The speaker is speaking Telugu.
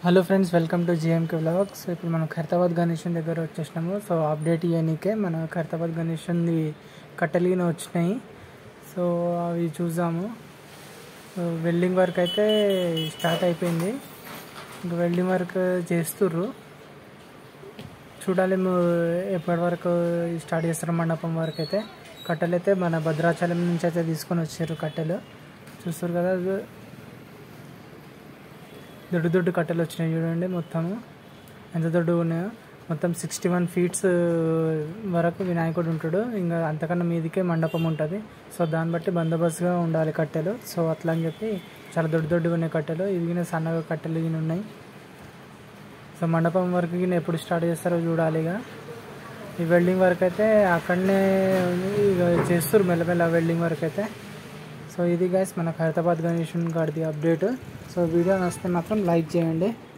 Hello friends welcome to GMK vlogs ఇప్పుడు మనం ఖైరతాబాద్ గణేషన్ దగ్గర వచ్చేసినాము సో అప్డేట్ ఇవ్వనీకే మన ఖైరతాబాద్ గణేషన్ది కట్టెలిగిన వచ్చినాయి సో అవి చూద్దాము సో వెల్డింగ్ వర్క్ అయితే స్టార్ట్ అయిపోయింది ఇంకా వెల్డింగ్ వర్క్ చేస్తుర్రు చూడాలి ము- ఎప్పటి వరకు స్టార్ట్ చేస్తారు మండపం వరకు అయితే కట్టెలు అయితే మన భద్రాచలం నుంచి అయితే తీసుకొని వచ్చారు కట్టెలు చూస్తారు కదా దొడ్డు దొడ్డు కట్టెలు వచ్చినాయి చూడండి మొత్తము ఎంత దొడ్డు ఉన్నాయో మొత్తం సిక్స్టీ వన్ ఫీట్స్ వరకు వినాయకుడు ఉంటాడు ఇంకా అంతకన్నా మీదికే మండపం ఉంటుంది సో దాన్ని బట్టి బందోబస్తుగా ఉండాలి కట్టెలు సో అట్లా అని చెప్పి చాలా దొడ్డు దొడ్డుగా ఉన్నాయి కట్టెలు ఇవి గిన సన్నగా కట్టెలు గిన ఉన్నాయి సో మండపం వరకు గిన ఎప్పుడు స్టార్ట్ చేస్తారో చూడాలి ఇక ఈ వెల్డింగ్ వర్క్ అయితే అక్కడనే ఉంది. ఇక చేస్తారు మెల్లమెల్ల వెల్డింగ్ వర్క్ అయితే సో ఇది గైస్ మన ఖైరతాబాద్ గణేషన్ గారిది అప్డేట్ సో వీడియో నచ్చితే మాత్రం లైక్ చేయండి